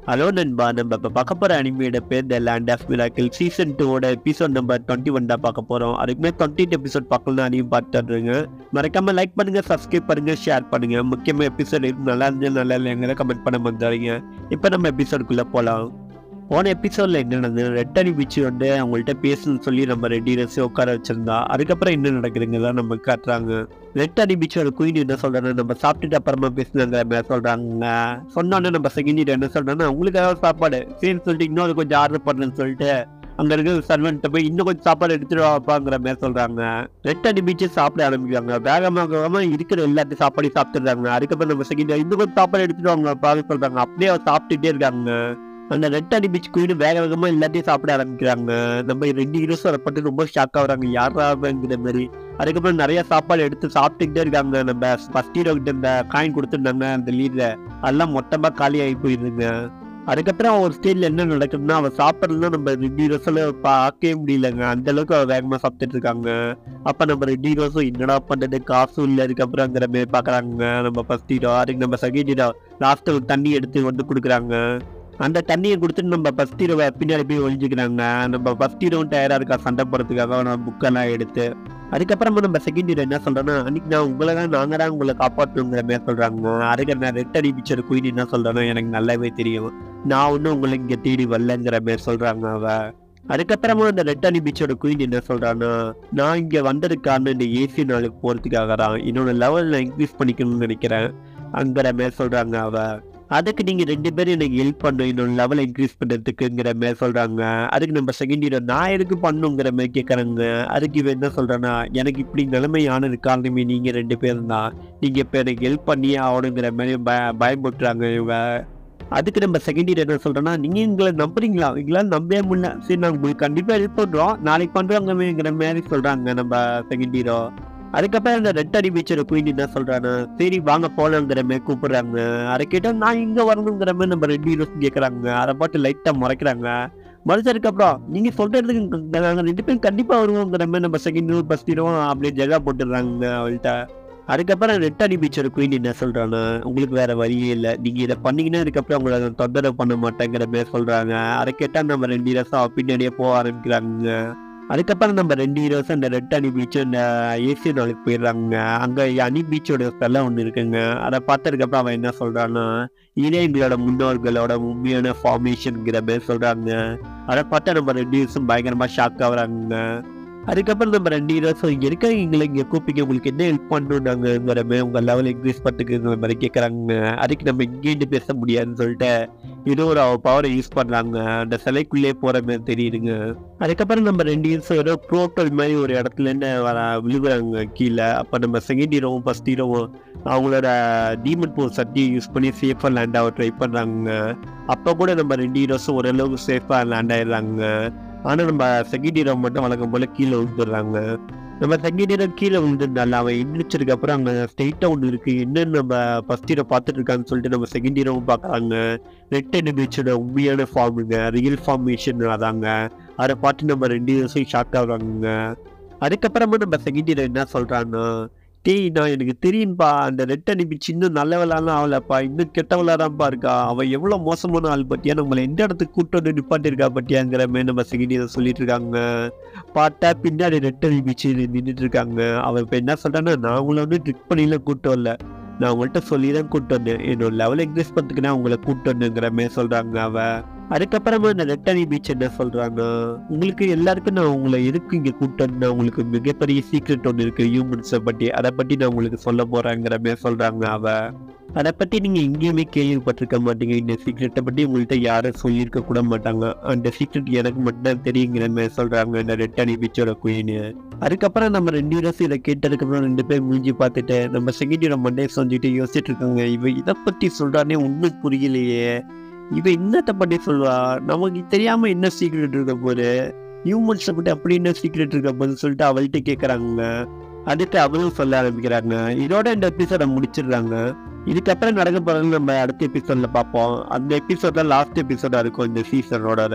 hello நண்பா நம்ம இப்போ பார்க்க போகிற அனிமையோட பேர் the land of miracle season டூவோட எபிசோட் நம்பர் டுவெண்ட்டி ஒன் தான் பார்க்க போகிறோம் அதுக்குமே டுவெண்ட்டி எபிசோட் பார்க்கலாம் அதையும் பார்த்துடுறீங்க மறக்காம லைக் பண்ணுங்க சப்ஸ்கிரைப் பண்ணுங்க ஷேர் பண்ணுங்க முக்கியமாக எபிசோட் நல்லா இருந்து நல்லா இல்லைங்கிற கமெண்ட் பண்ண வந்துடுறீங்க இப்போ நம்ம எபிசோடுக்குள்ளே போகலாம் போன எபிசோட்ல என்ன நடந்தது ரெட்டரி பீச் வந்து அவங்கள்ட்ட பேசணும்னு சொல்லி நம்ம ரெட்டி ரசி உட்கார வச்சிருந்தா அதுக்கப்புறம் என்ன நடக்குதுங்க நம்ம காட்டுறாங்க ரெட்டரி பீச்சோட குயின் என்ன சொல்றாங்க நம்ம சாப்பிட்டுட்டு அப்புறமா பேசுனாங்க மாதிரி சொல்றாங்க சொன்னோன்னே நம்ம செகண்ட் என்ன சொல்றாங்கன்னா உங்களுக்காக சாப்பாடு சரின்னு சொல்லிட்டு இன்னொரு கொஞ்சம் ஆர்டர் பண்ணுன்னு சொல்லிட்டு அங்க இருக்கிற சர்வெண்ட்ட போய் இன்னும் கொஞ்சம் சாப்பாடு எடுத்துட்டு வாப்பாங்கிற மாதிரி சொல்றாங்க ரெட்டடி பீச்சே சாப்பிட ஆரம்பிக்கிறாங்க வேகமாக வேகமா இருக்கிற எல்லாத்தையும் சாப்பாடு சாப்பிட்டுறாங்க அதுக்கப்புறம் நம்ம செகண்ட் இன்னும் கொஞ்சம் சாப்பாடு எடுத்துட்டு வாங்க சொல்றாங்க அப்படியே அவர் சாப்பிட்டுட்டே இருக்காங்க அந்த ரெட் அடி பீச் குயின் வேக வேகமா எல்லாத்தையும் சாப்பிட ஆரம்பிக்கிறாங்க நம்ம ரெண்டு ஹீரோஸும் அதை பட்டு ரொம்ப ஷாக் ஆகுறாங்க யாராங்கிற மாதிரி அதுக்கப்புறம் நிறைய சாப்பாடு எடுத்து சாப்பிட்டுக்கிட்டே இருக்காங்க நம்ம ஃபர்ஸ்ட் ஹீரோ கிட்ட இந்த காயின் கொடுத்துருந்தாங்க அந்த லீட்ல அதெல்லாம் மொத்தமா காலி ஆகி போயிருதுங்க அதுக்கப்புறம் ஒரு ஸ்டேஜ்ல என்ன நடக்குதுன்னா அவன் சாப்பிட்றதுனா நம்ம ரெண்டு ஹீரோஸ்ல பார்க்கவே முடியலங்க அந்த அளவுக்கு அவ வேகமா சாப்பிட்டுட்டு இருக்காங்க அப்ப நம்ம ரெண்டு ஹீரோஸும் என்னடா பண்றது காசும் இல்லை அதுக்கப்புறம்ங்கிற மாதிரி பாக்குறாங்க நம்ம ஃபர்ஸ்ட் ஹீரோ அதுக்கு நம்ம செகண்ட் ஹீரோ லாஸ்ட் ஒரு தண்ணி எடுத்து வந்து கொடுக்குறாங்க அந்த தண்ணியை கொடுத்துட்டு நம்ம ஃபர்ஸ்ட் ஹீரோவை பின்னாடி போய் ஒழிஞ்சுக்கிறாங்க நம்ம ஃபர்ஸ்ட் ஹீரோவும் டயரா இருக்கா சண்டை போடுறதுக்காக நான் புக்கெல்லாம் எடுத்து அதுக்கப்புறமா நம்ம செகண்ட் ஹீரோ என்ன சொல்றேன்னா அன்னைக்கு நான் உங்களை தான் நாங்க தான் உங்களை காப்பாற்றணுங்கிற மாதிரி சொல்றாங்க அதுக்கு நான் ரெட் அடி பிக்சர் குயின் என்ன சொல்றேன்னா எனக்கு நல்லாவே தெரியும் நான் ஒன்றும் உங்களை இங்க தேடி வரலங்கிற மாதிரி சொல்றாங்க அவ அதுக்கப்புறமா அந்த ரெட் அணி பீச்சோட குயின் என்ன சொல்றான்னா நான் இங்க வந்ததுக்கு காரணம் இந்த ஏசி நாளுக்கு போறதுக்காக தான் என்னோட லெவல் நான் இன்க்ரீஸ் பண்ணிக்கணும்னு நினைக்கிறேன் அங்கிற மாதிரி சொல்றாங்க அவ அதுக்கு நீங்க ரெண்டு பேரும் எனக்கு ஹெல்ப் பண்ணும் என்னோட லெவலை இன்க்ரீஸ் பண்றதுக்குங்கிற மாதிரி சொல்றாங்க அதுக்கு நம்ம செகண்ட் ஹீரோ நான் எதுக்கு பண்ணுங்கிற மாதிரி கேட்கறாங்க அதுக்கு இவன் என்ன சொல்றான்னா எனக்கு இப்படி நிலைமை ஆனது காரணமே நீங்க ரெண்டு பேரும் தான் நீங்க இப்ப எனக்கு ஹெல்ப் பண்ணியே ஆகணுங்கிற மாதிரி பய பயமுட்டுறாங்க இவங்க அதுக்கு நம்ம செகண்ட் இயர் என்ன சொல்றோம்னா நீங்க எங்களை நம்புறீங்களா எங்களால் நம்பவே முடியல சரி நாங்க உங்களுக்கு கண்டிப்பா ஹெல்ப் பண்றோம் நாளைக்கு பண்றோங்கிற மாதிரி சொல்றாங்க நம்ம செகண்ட் ஹீரோ அதுக்கப்புறம் இந்த ரெட் அடி பீச்சோட குயின் என்ன சொல்றாங்க சரி வாங்க போலாங்கிற மாதிரி கூப்பிடுறாங்க அதை கேட்டா நான் இங்க வரணுங்கிற மாதிரி நம்ம ரெண்டு ஹீரோஸ் கேட்கறாங்க அதை பாட்டு லைட்டா முறைக்கிறாங்க மறைச்சதுக்கு அப்புறம் நீங்க சொல்றதுக்கு நாங்க ரெண்டு பேரும் கண்டிப்பா வருவோங்கிற மாதிரி நம்ம செகண்ட் ஹீரோ ஃபர்ஸ்ட் ஹீரோ அப்படியே ஜெகா போட்டுடுறாங்க அவள்கிட்ட அதுக்கப்புறம் ரெட் அடி பீச்சோட குயின் என்ன சொல்றாங்க உங்களுக்கு வேற வழியே இல்லை நீங்க இதை பண்ணீங்கன்னா அதுக்கப்புறம் உங்களை நான் தொந்தரவு பண்ண மாட்டேங்கிற மாதிரி சொல்றாங்க அதை கேட்டா நம்ம ரெண்டு ஹீரோஸும் பின்னாடியே போக ஆரம்பிக்கிறாங்க அதுக்கப்புறம் நம்ம ரெண்டு ஹீரோஸும் அந்த ரெட் அணி பீச் இந்த ஏசி நாளுக்கு போயிடுறாங்க அங்க அணி பீச்சோட ஸ்பெல்லாம் ஒன்று இருக்குங்க அதை பார்த்ததுக்கப்புறம் அவன் என்ன சொல்றான்னா இதே எங்களோட முன்னோர்களோட உண்மையான ஃபார்மேஷன்ங்கிற மாதிரி சொல்றாங்க அதை பார்த்தா நம்ம ரெண்டு ஹீரோஸும் பயங்கரமா ஷாக் ஆகுறாங்க அதுக்கப்புறம் நம்ம ரெண்டு ஹீரோஸும் இங்க இருக்க எங்களை இங்க கூப்பிங்க உங்களுக்கு என்ன ஹெல்ப் பண்ணணுங்கிறாங்கிற மாதிரி உங்க லெவல் இன்க்ரீஸ் பண்ணுறதுக்குங்கிற மாதிரி கேட்கறாங்க அதுக்கு நம்ம இங்கேருந்து பேச முடியாதுன்னு சொல்லிட்டு ஏதோ ஒரு பவரை யூஸ் பண்றாங்க அந்த சிலைக்குள்ளே போற மாதிரி தெரியுதுங்க அதுக்கப்புறம் நம்ம ரெண்டு ஹீரோஸும் ஏதோ புரோட்டல் மாதிரி ஒரு இடத்துல இருந்து வர விழுகுறாங்க கீழே அப்ப நம்ம செகண்ட் ஹீரோவும் ஃபர்ஸ்ட் ஹீரோவும் அவங்களோட டீமன் போர் சட்டியை யூஸ் பண்ணி சேஃபா லேண்ட் ஆக ட்ரை பண்றாங்க அப்ப கூட நம்ம ரெண்டு ஹீரோஸும் ஓரளவுக்கு சேஃபா லேண்ட் ஆயிடுறாங்க ஆனா நம்ம செகண்ட் ஹீரோ மட்டும் வழக்கம் போல கீழே விழுந்துடுறாங்க நம்ம செகண்ட் ஹீரோ கீழே விழுந்துருந்தால அவன் எந்திரிச்சதுக்கு அப்புறம் அங்க ஸ்ட்ரெயிட்டா ஒன்று இருக்கு என்னன்னு நம்ம ஃபர்ஸ்ட் ஹீரோ பார்த்துட்டு இருக்கான்னு சொல்லிட்டு நம்ம செகண்ட் ஹீரோவும் பார்க்கறாங்க ரெட் அண்ட் பீச்சோட உண்மையான ஃபார்முங்க ரியல் ஃபார்மேஷன் அதாங்க அதை பார்த்து நம்ம ரெண்டு ஹீரோஸையும் ஷாக் ஆகுறாங்க அதுக்கப்புறமா நம்ம செகண்ட் ஹீரோ என்ன சொல்றான்னா டேய் நான் எனக்கு தெரியும்பா அந்த ரெட் அனிபிச்சு இன்னும் நல்லவளாலாம் ஆகலப்பா இன்னும் கெட்டவளாதான்ப்பா இருக்கா அவன் எவ்வளவு மோசமான ஆள் பத்தியா நம்மளை எந்த இடத்துக்கு கூட்டு வந்து நிப்பாட்டிருக்கா பத்தியாங்கிற மாதிரி நம்ம செகண்ட் இயர் சொல்லிட்டு இருக்காங்க பார்த்தா பின்னாடி ரெட் அனிபிச்சு நின்றுட்டு இருக்காங்க அவன் இப்ப என்ன சொல்றான்னா நான் உங்களை வந்து ட்ரிக் பண்ணிலாம் கூட்டு வரல நான் உங்கள்கிட்ட சொல்லி தான் கூட்டு வந்தேன் என்னோட லெவல் இன்க்ரீஸ் பண்ணுறதுக்கு நான் உங்களை கூட்டு வந்தேங்கிற மாதிரி சொல்றாங்க அவ அதுக்கப்புறமா இந்த ரெட்டனி பீச் என்ன சொல்றாங்க உங்களுக்கு எல்லாருக்கும் நான் உங்களை எதுக்கு இங்க கூட்டு வந்தேன் உங்களுக்கு மிகப்பெரிய சீக்ரெட் ஒன்று இருக்கு ஹியூமன்ஸை பத்தி அதை பத்தி நான் உங்களுக்கு சொல்ல போறேங்கிற மாதிரி சொல்றாங்க அவ அதை பத்தி நீங்க எங்கேயுமே கேள்விப்பட்டிருக்க மாட்டீங்க இந்த சீக்ரெட்டை பத்தி உங்கள்கிட்ட யாரும் சொல்லியிருக்க கூட மாட்டாங்க அந்த சீக்ரெட் எனக்கு மட்டும்தான் தெரியுங்கிற மாதிரி சொல்றாங்க இந்த ரெட்டனி பீச்சோட குயின் அதுக்கப்புறம் நம்ம ரெண்டு ஹீரோஸ் இதை கேட்டதுக்கப்புறம் ரெண்டு பேர் மூஞ்சி பார்த்துட்டு நம்ம செகண்ட் ஹீரோ மண்டே சொல்லிட்டு யோசிச்சுட்டு இருக்காங்க இவ இதை பத்தி சொல்றானே ஒன்றும் புரியலையே இவ என்னத்தை பத்தி சொல்லுவா நமக்கு தெரியாம என்ன சீக்ரெட் இருக்க போது ஹியூமன்ஸை பத்தி அப்படி என்ன சீக்ரெட் இருக்க போதுன்னு சொல்லிட்டு அவள்கிட்ட கேட்குறாங்க அடுத்து அவளும் சொல்ல ஆரம்பிக்கிறாங்க இதோட இந்த எபிசோட முடிச்சிடுறாங்க இதுக்கப்புறம் நடக்க போறது நம்ம அடுத்த எபிசோட்ல பார்ப்போம் அந்த எபிசோட் தான் லாஸ்ட் எபிசோடா இருக்கும் இந்த சீசனோட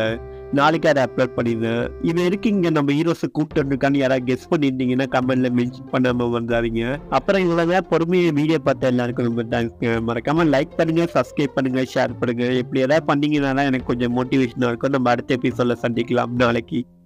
நாளைக்கு அதை அப்லோட் பண்ணிடுவேன் இது வரைக்கும் இங்க நம்ம ஹீரோஸை கூப்பிட்டு வந்திருக்கான்னு யாராவது கெஸ் பண்ணியிருந்தீங்கன்னா கமெண்ட்ல மென்ஷன் பண்ணாம வந்தாதீங்க அப்புறம் இவ்வளவு பொறுமையை வீடியோ பார்த்த எல்லாருக்கும் ரொம்ப தேங்க்ஸ்ங்க மறக்காம லைக் பண்ணுங்க சப்ஸ்கிரைப் பண்ணுங்க ஷேர் பண்ணுங்க இப்படி ஏதாவது பண்ணீங்கன்னா தான் எனக்கு கொஞ்சம் மோட்டிவேஷனா இருக்கும் நம்ம அடுத்த எபிசோட்ல சந்திக்கலாம் நாளைக்கு